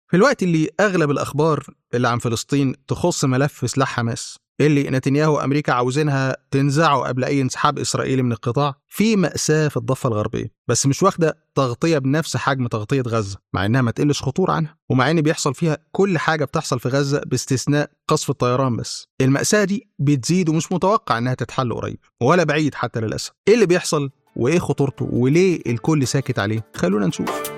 في الوقت اللي أغلب الأخبار اللي عن فلسطين تخص ملف سلاح حماس اللي نتنياهو وامريكا عاوزينها تنزعه قبل اي انسحاب اسرائيلي من القطاع في ماساه في الضفه الغربيه بس مش واخده تغطيه بنفس حجم تغطيه غزه مع انها ما تقلش خطوره عنها ومع ان بيحصل فيها كل حاجه بتحصل في غزه باستثناء قصف الطيران بس الماساه دي بتزيد ومش متوقع انها تتحل قريب ولا بعيد حتى للاسف ايه اللي بيحصل وايه خطورته وليه الكل ساكت عليه خلونا نشوف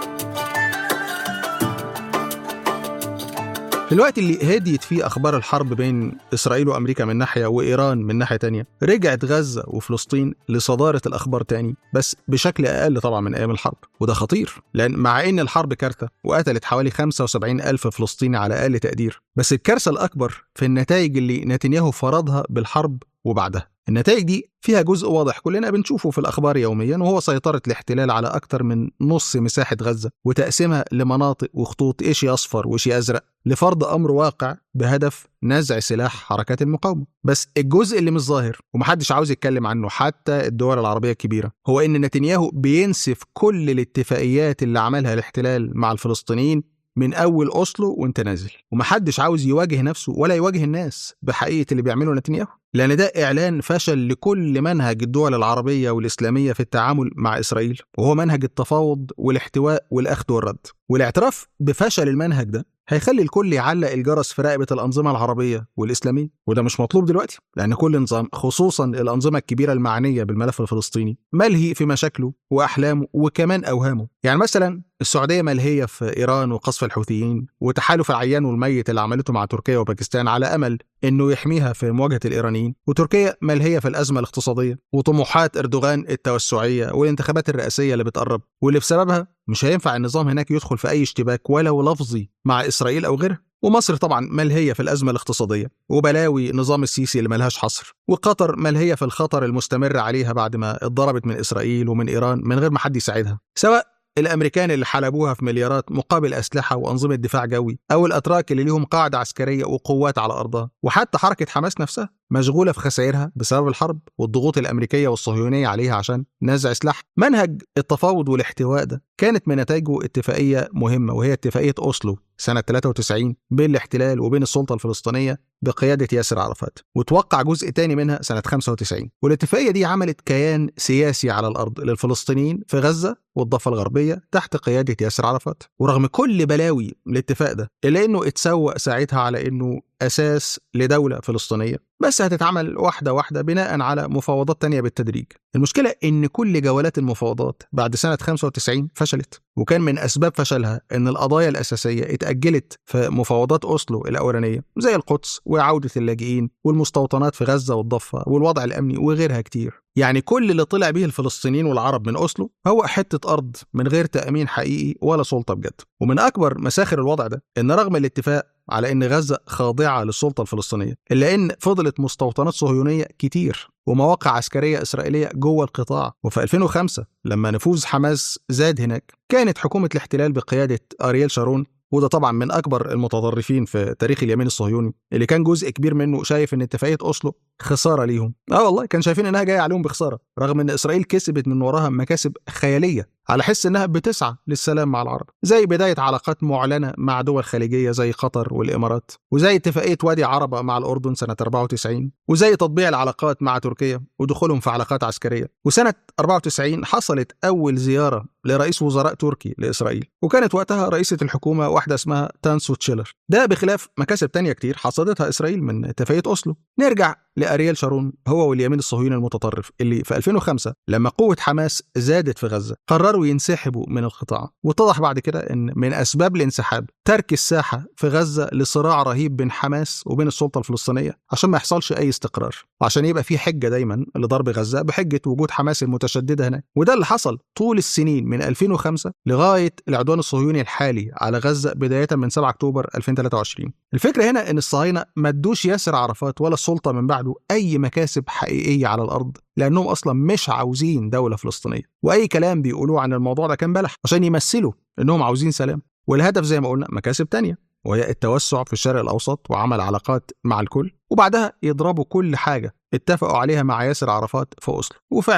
في الوقت اللي هديت فيه أخبار الحرب بين إسرائيل وأمريكا من ناحية وإيران من ناحية تانية رجعت غزة وفلسطين لصدارة الأخبار تاني بس بشكل أقل طبعا من أيام الحرب وده خطير لأن مع إن الحرب كارثة وقتلت حوالي 75 ألف فلسطيني على أقل تقدير بس الكارثة الأكبر في النتائج اللي نتنياهو فرضها بالحرب وبعدها النتائج دي فيها جزء واضح كلنا بنشوفه في الأخبار يوميا وهو سيطرة الاحتلال على أكثر من نص مساحة غزة وتقسيمها لمناطق وخطوط إيشي أصفر وإيشي أزرق لفرض أمر واقع بهدف نزع سلاح حركات المقاومة بس الجزء اللي مش ظاهر ومحدش عاوز يتكلم عنه حتى الدول العربية الكبيرة هو إن نتنياهو بينسف كل الاتفاقيات اللي عملها الاحتلال مع الفلسطينيين من اول اوسلو وانت نازل ومحدش عاوز يواجه نفسه ولا يواجه الناس بحقيقه اللي بيعمله نتنياهو لان ده اعلان فشل لكل منهج الدول العربيه والاسلاميه في التعامل مع اسرائيل وهو منهج التفاوض والاحتواء والاخذ والرد والاعتراف بفشل المنهج ده هيخلي الكل يعلق الجرس في رقبه الانظمه العربيه والاسلاميه وده مش مطلوب دلوقتي لان كل نظام خصوصا الانظمه الكبيره المعنيه بالملف الفلسطيني ملهي في مشاكله واحلامه وكمان اوهامه يعني مثلا السعوديه ملهيه في ايران وقصف الحوثيين وتحالف العيان والميت اللي عملته مع تركيا وباكستان على امل انه يحميها في مواجهه الايرانيين وتركيا ملهيه في الازمه الاقتصاديه وطموحات اردوغان التوسعيه والانتخابات الرئاسيه اللي بتقرب واللي بسببها مش هينفع النظام هناك يدخل في اي اشتباك ولو لفظي مع اسرائيل او غيرها ومصر طبعا ملهية في الأزمة الاقتصادية وبلاوي نظام السيسي اللي ملهاش حصر وقطر ملهية في الخطر المستمر عليها بعد ما اتضربت من إسرائيل ومن إيران من غير ما حد يساعدها سواء الامريكان اللي حلبوها في مليارات مقابل اسلحه وانظمه دفاع جوي او الاتراك اللي ليهم قاعده عسكريه وقوات على ارضها وحتى حركه حماس نفسها مشغوله في خسائرها بسبب الحرب والضغوط الامريكيه والصهيونيه عليها عشان نزع سلاح منهج التفاوض والاحتواء ده كانت من نتائجه اتفاقيه مهمه وهي اتفاقيه اوسلو سنه 93 بين الاحتلال وبين السلطه الفلسطينيه بقياده ياسر عرفات وتوقع جزء تاني منها سنه 95 والاتفاقيه دي عملت كيان سياسي على الارض للفلسطينيين في غزه والضفه الغربيه تحت قياده ياسر عرفات ورغم كل بلاوي الاتفاق ده الا انه اتسوق ساعتها على انه اساس لدوله فلسطينيه بس هتتعمل واحده واحده بناء على مفاوضات تانية بالتدريج المشكله ان كل جولات المفاوضات بعد سنه 95 فشلت وكان من اسباب فشلها ان القضايا الاساسيه اتاجلت في مفاوضات اوسلو الاولانيه زي القدس وعوده اللاجئين والمستوطنات في غزه والضفه والوضع الامني وغيرها كتير يعني كل اللي طلع به الفلسطينيين والعرب من اوسلو هو حته ارض من غير تامين حقيقي ولا سلطه بجد ومن اكبر مساخر الوضع ده ان رغم الاتفاق على ان غزه خاضعه للسلطه الفلسطينيه الا ان فضلت مستوطنات صهيونيه كتير ومواقع عسكريه اسرائيليه جوه القطاع وفي 2005 لما نفوذ حماس زاد هناك كانت حكومه الاحتلال بقياده ارييل شارون وده طبعا من اكبر المتطرفين في تاريخ اليمين الصهيوني اللي كان جزء كبير منه شايف ان اتفاقيه اوسلو خساره ليهم اه والله كان شايفين انها جايه عليهم بخساره رغم ان اسرائيل كسبت من وراها مكاسب خياليه على حس انها بتسعى للسلام مع العرب زي بدايه علاقات معلنه مع دول خليجيه زي قطر والامارات وزي اتفاقيه وادي عربه مع الاردن سنه 94 وزي تطبيع العلاقات مع تركيا ودخولهم في علاقات عسكريه وسنه 94 حصلت اول زياره لرئيس وزراء تركي لاسرائيل وكانت وقتها رئيسه الحكومه واحده اسمها تانسو تشيلر ده بخلاف مكاسب تانية كتير حصدتها اسرائيل من اتفاقيه اوسلو نرجع لارييل شارون هو واليمين الصهيوني المتطرف اللي في 2005 لما قوه حماس زادت في غزه قرروا ينسحبوا من القطاع واتضح بعد كده ان من اسباب الانسحاب ترك الساحه في غزه لصراع رهيب بين حماس وبين السلطه الفلسطينيه عشان ما يحصلش اي استقرار وعشان يبقى في حجه دايما لضرب غزه بحجه وجود حماس المتشدده هناك وده اللي حصل طول السنين من 2005 لغايه العدوان الصهيوني الحالي على غزه بدايه من 7 اكتوبر 2023 الفكره هنا ان الصهاينه ما ادوش ياسر عرفات ولا السلطه من بعده اي مكاسب حقيقيه على الارض لانهم اصلا مش عاوزين دوله فلسطينيه واي كلام بيقولوه عن الموضوع ده كان بلح عشان يمثلوا انهم عاوزين سلام والهدف زي ما قلنا مكاسب تانية وهي التوسع في الشرق الاوسط وعمل علاقات مع الكل وبعدها يضربوا كل حاجه اتفقوا عليها مع ياسر عرفات في اوسلو وفعلا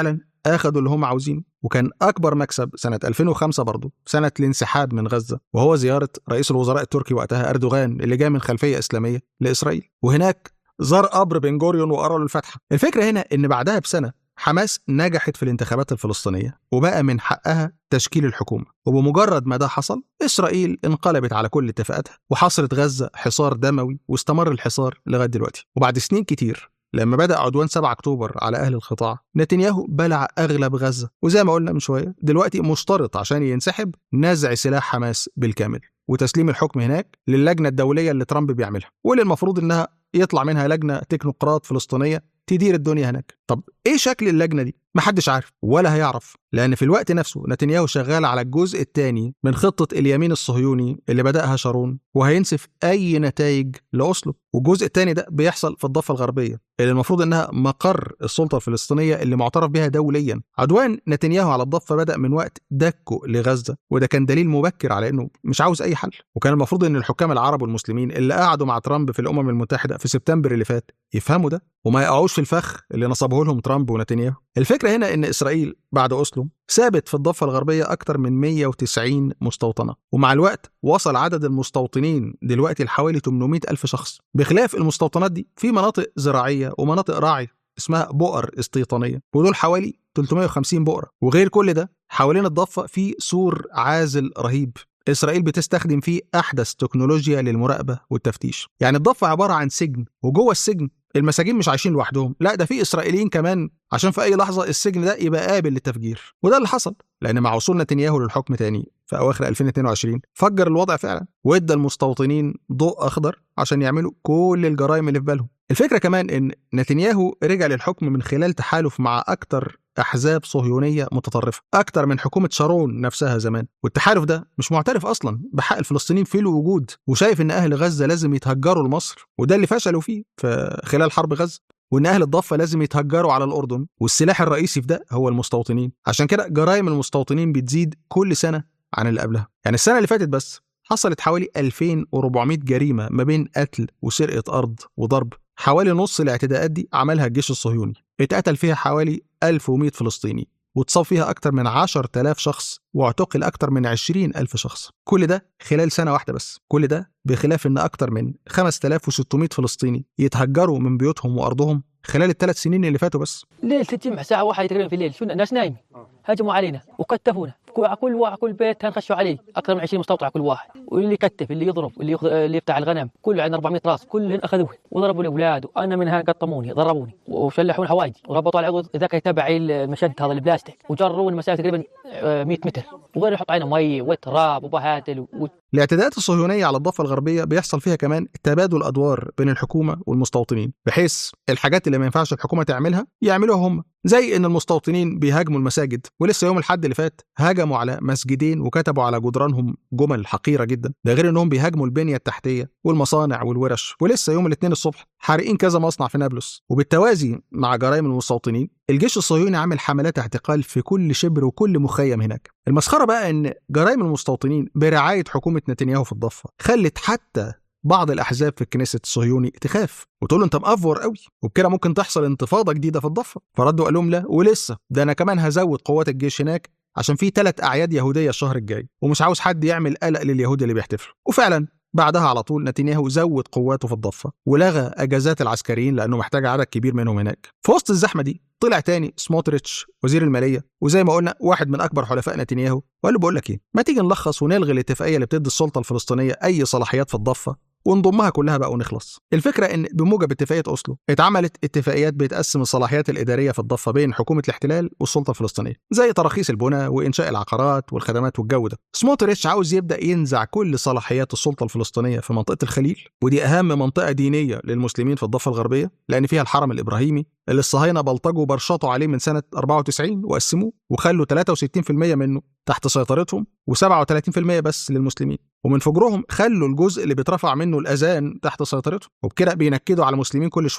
اخدوا اللي هم عاوزينه وكان اكبر مكسب سنه 2005 برضه سنه الانسحاب من غزه وهو زياره رئيس الوزراء التركي وقتها اردوغان اللي جاء من خلفيه اسلاميه لاسرائيل وهناك زار قبر بن جوريون وقرا له الفاتحه الفكره هنا ان بعدها بسنه حماس نجحت في الانتخابات الفلسطينيه وبقى من حقها تشكيل الحكومه وبمجرد ما ده حصل اسرائيل انقلبت على كل اتفاقاتها وحصرت غزه حصار دموي واستمر الحصار لغايه دلوقتي وبعد سنين كتير لما بدأ عدوان 7 أكتوبر على أهل القطاع نتنياهو بلع أغلب غزة وزي ما قلنا من شوية دلوقتي مشترط عشان ينسحب نزع سلاح حماس بالكامل وتسليم الحكم هناك للجنة الدولية اللي ترامب بيعملها واللي المفروض إنها يطلع منها لجنة تكنوقراط فلسطينية تدير الدنيا هناك طب ايه شكل اللجنه دي محدش عارف ولا هيعرف لان في الوقت نفسه نتنياهو شغال على الجزء الثاني من خطه اليمين الصهيوني اللي بداها شارون وهينسف اي نتائج لاوسلو والجزء الثاني ده بيحصل في الضفه الغربيه اللي المفروض انها مقر السلطه الفلسطينيه اللي معترف بها دوليا عدوان نتنياهو على الضفه بدا من وقت دكه لغزه وده كان دليل مبكر على انه مش عاوز اي حل وكان المفروض ان الحكام العرب والمسلمين اللي قعدوا مع ترامب في الامم المتحده في سبتمبر اللي فات يفهموا ده وما يقعوش في الفخ اللي نصبه لهم ترامب ونتنياهو الفكره هنا ان اسرائيل بعد اوسلو ثابت في الضفه الغربيه اكثر من 190 مستوطنه ومع الوقت وصل عدد المستوطنين دلوقتي لحوالي 800 الف شخص بخلاف المستوطنات دي في مناطق زراعيه ومناطق راعي اسمها بؤر استيطانيه ودول حوالي 350 بؤره وغير كل ده حوالين الضفه في سور عازل رهيب إسرائيل بتستخدم فيه أحدث تكنولوجيا للمراقبة والتفتيش يعني الضفة عبارة عن سجن وجوه السجن المساجين مش عايشين لوحدهم لا ده في إسرائيليين كمان عشان في أي لحظة السجن ده يبقى قابل للتفجير وده اللي حصل لأن مع وصول نتنياهو للحكم تاني في أواخر 2022 فجر الوضع فعلا وادى المستوطنين ضوء أخضر عشان يعملوا كل الجرائم اللي في بالهم الفكرة كمان إن نتنياهو رجع للحكم من خلال تحالف مع أكتر أحزاب صهيونية متطرفة أكتر من حكومة شارون نفسها زمان والتحالف ده مش معترف أصلا بحق الفلسطينيين في الوجود وشايف إن أهل غزة لازم يتهجروا لمصر وده اللي فشلوا فيه في خلال حرب غزة وان اهل الضفه لازم يتهجروا على الاردن والسلاح الرئيسي في ده هو المستوطنين عشان كده جرائم المستوطنين بتزيد كل سنه عن اللي قبلها يعني السنه اللي فاتت بس حصلت حوالي 2400 جريمه ما بين قتل وسرقه ارض وضرب حوالي نص الاعتداءات دي عملها الجيش الصهيوني اتقتل فيها حوالي 1100 فلسطيني واتصاب فيها أكتر من 10000 شخص واعتقل أكتر من 20000 شخص كل ده خلال سنة واحدة بس كل ده بخلاف إن أكتر من 5600 فلسطيني يتهجروا من بيوتهم وأرضهم خلال الثلاث سنين اللي فاتوا بس ليل تتجمع ساعة واحدة تقريبا في الليل شو الناس نايمة هجموا علينا وكتفونا على كل واحد كل بيت هنخشوا عليه اكثر من 20 مستوطن على كل واحد واللي يكتف اللي يضرب اللي يخذ... اللي يفتح الغنم كله عندنا 400 راس كلهم اخذوه وضربوا الاولاد وانا منها قطموني ضربوني وشلحون حوايجي وربطوا على عضو ذاك تبعي المشد هذا البلاستيك وجرون المسافه تقريبا 100 متر وغير يحط علينا مي وتراب وبهاتل و... الاعتداءات الصهيونية على الضفة الغربية بيحصل فيها كمان تبادل أدوار بين الحكومة والمستوطنين بحيث الحاجات اللي ما ينفعش الحكومة تعملها يعملوها هم زي ان المستوطنين بيهاجموا المساجد ولسه يوم الحد اللي فات هاجموا على مسجدين وكتبوا على جدرانهم جمل حقيره جدا ده غير انهم بيهاجموا البنيه التحتيه والمصانع والورش ولسه يوم الاثنين الصبح حارقين كذا مصنع في نابلس وبالتوازي مع جرائم المستوطنين الجيش الصهيوني عامل حملات اعتقال في كل شبر وكل مخيم هناك المسخره بقى ان جرائم المستوطنين برعايه حكومه نتنياهو في الضفه خلت حتى بعض الاحزاب في الكنيسة الصهيوني تخاف وتقول له انت مأفور قوي وبكده ممكن تحصل انتفاضه جديده في الضفه فردوا قال لهم لا ولسه ده انا كمان هزود قوات الجيش هناك عشان في ثلاث اعياد يهوديه الشهر الجاي ومش عاوز حد يعمل قلق لليهود اللي بيحتفلوا وفعلا بعدها على طول نتنياهو زود قواته في الضفه ولغى اجازات العسكريين لانه محتاج عدد كبير منهم هناك في وسط الزحمه دي طلع تاني سموتريتش وزير الماليه وزي ما قلنا واحد من اكبر حلفاء نتنياهو وقال له بقول لك ايه ما تيجي نلخص ونلغي الاتفاقيه اللي بتدي السلطه الفلسطينيه اي صلاحيات في الضفه ونضمها كلها بقى ونخلص الفكره ان بموجب اتفاقيه اوسلو اتعملت اتفاقيات بتقسم الصلاحيات الاداريه في الضفه بين حكومه الاحتلال والسلطه الفلسطينيه زي تراخيص البنى وانشاء العقارات والخدمات والجو ده سموتريتش عاوز يبدا ينزع كل صلاحيات السلطه الفلسطينيه في منطقه الخليل ودي اهم منطقه دينيه للمسلمين في الضفه الغربيه لان فيها الحرم الابراهيمي اللي الصهاينه بلطجوا برشطوا عليه من سنه 94 وقسموه وخلوا 63% منه تحت سيطرتهم و37% بس للمسلمين ومن فجرهم خلوا الجزء اللي بيترفع منه الاذان تحت سيطرتهم وبكده بينكدوا على المسلمين كل شويه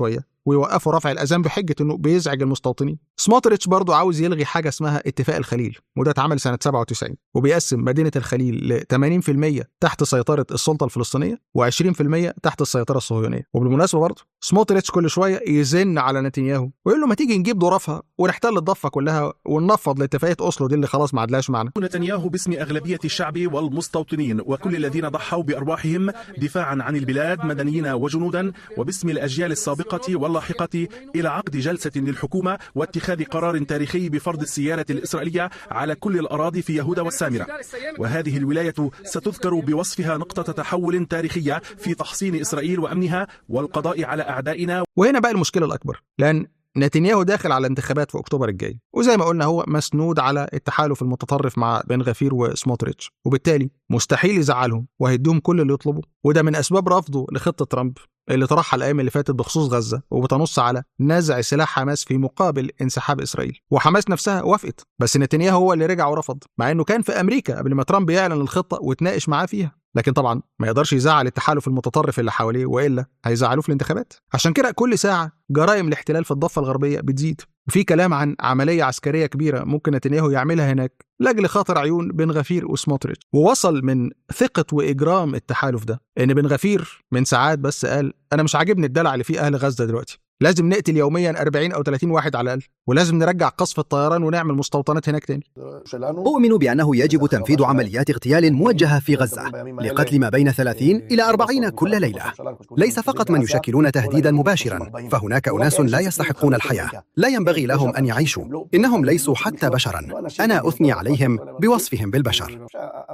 ويوقفوا رفع الاذان بحجه انه بيزعج المستوطنين سموتريتش برضه عاوز يلغي حاجه اسمها اتفاق الخليل وده اتعمل سنه 97 وبيقسم مدينه الخليل ل 80% تحت سيطره السلطه الفلسطينيه و20% تحت السيطره الصهيونيه وبالمناسبه برضه سموتريتش كل شويه يزن على نتنياهو ويقول له ما تيجي نجيب ظرافها ونحتل الضفه كلها وننفض لاتفاقيه اوسلو دي اللي خلاص ما عدلاش معنا نتنياهو باسم أغلبية الشعب والمستوطنين وكل الذين ضحوا بأرواحهم دفاعا عن البلاد مدنيين وجنودا وباسم الأجيال السابقة واللاحقة إلى عقد جلسة للحكومة واتخاذ قرار تاريخي بفرض السيارة الإسرائيلية على كل الأراضي في يهودا والسامرة وهذه الولاية ستذكر بوصفها نقطة تحول تاريخية في تحصين إسرائيل وأمنها والقضاء على أعدائنا وهنا بقى المشكله الاكبر لان نتنياهو داخل على انتخابات في اكتوبر الجاي وزي ما قلنا هو مسنود على التحالف المتطرف مع بن غفير وسموتريتش وبالتالي مستحيل يزعلهم وهيدوهم كل اللي يطلبوا وده من اسباب رفضه لخطه ترامب اللي طرحها الايام اللي فاتت بخصوص غزه وبتنص على نزع سلاح حماس في مقابل انسحاب اسرائيل وحماس نفسها وافقت بس نتنياهو هو اللي رجع ورفض مع انه كان في امريكا قبل ما ترامب يعلن الخطه وتناقش معاه فيها لكن طبعا ما يقدرش يزعل التحالف المتطرف اللي حواليه والا هيزعلوه في الانتخابات عشان كده كل ساعه جرائم الاحتلال في الضفه الغربيه بتزيد وفي كلام عن عمليه عسكريه كبيره ممكن نتنياهو يعملها هناك لاجل خاطر عيون بن غفير وسموتريتش ووصل من ثقه واجرام التحالف ده ان بن غفير من ساعات بس قال انا مش عاجبني الدلع اللي فيه اهل غزه دلوقتي لازم نقتل يوميا 40 او 30 واحد على الاقل ولازم نرجع قصف الطيران ونعمل مستوطنات هناك تاني أؤمن بأنه يجب تنفيذ عمليات اغتيال موجهة في غزة لقتل ما بين 30 إلى 40 كل ليلة ليس فقط من يشكلون تهديدا مباشرا فهناك أناس لا يستحقون الحياة لا ينبغي لهم أن يعيشوا إنهم ليسوا حتى بشرا أنا أثني عليهم بوصفهم بالبشر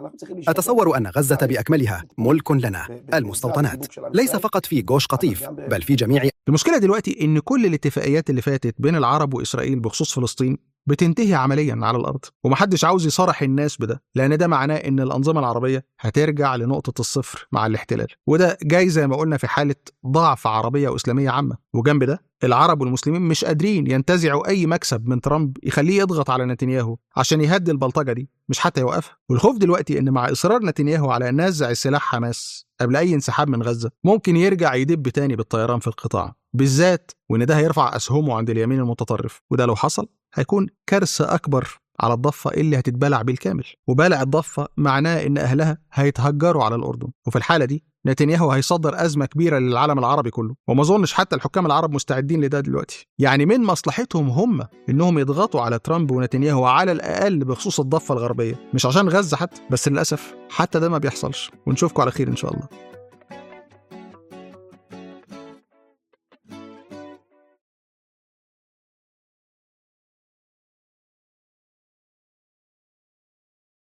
أتصور أن غزة بأكملها ملك لنا المستوطنات ليس فقط في جوش قطيف بل في جميع المشكله دلوقتي ان كل الاتفاقيات اللي فاتت بين العرب واسرائيل بخصوص فلسطين بتنتهي عمليا على الارض ومحدش عاوز يصارح الناس بده لان ده معناه ان الانظمه العربيه هترجع لنقطه الصفر مع الاحتلال وده جاي زي ما قلنا في حاله ضعف عربيه واسلاميه عامه وجنب ده العرب والمسلمين مش قادرين ينتزعوا اي مكسب من ترامب يخليه يضغط على نتنياهو عشان يهدي البلطجه دي مش حتى يوقفها والخوف دلوقتي ان مع اصرار نتنياهو على نزع السلاح حماس قبل اي انسحاب من غزه ممكن يرجع يدب تاني بالطيران في القطاع بالذات وان ده هيرفع اسهمه عند اليمين المتطرف وده لو حصل هيكون كارثه اكبر على الضفة اللي هتتبلع بالكامل وبلع الضفة معناه إن أهلها هيتهجروا على الأردن وفي الحالة دي نتنياهو هيصدر أزمة كبيرة للعالم العربي كله وما أظنش حتى الحكام العرب مستعدين لده دلوقتي يعني من مصلحتهم هم إنهم يضغطوا على ترامب ونتنياهو على الأقل بخصوص الضفة الغربية مش عشان غزة حتى بس للأسف حتى ده ما بيحصلش ونشوفكم على خير إن شاء الله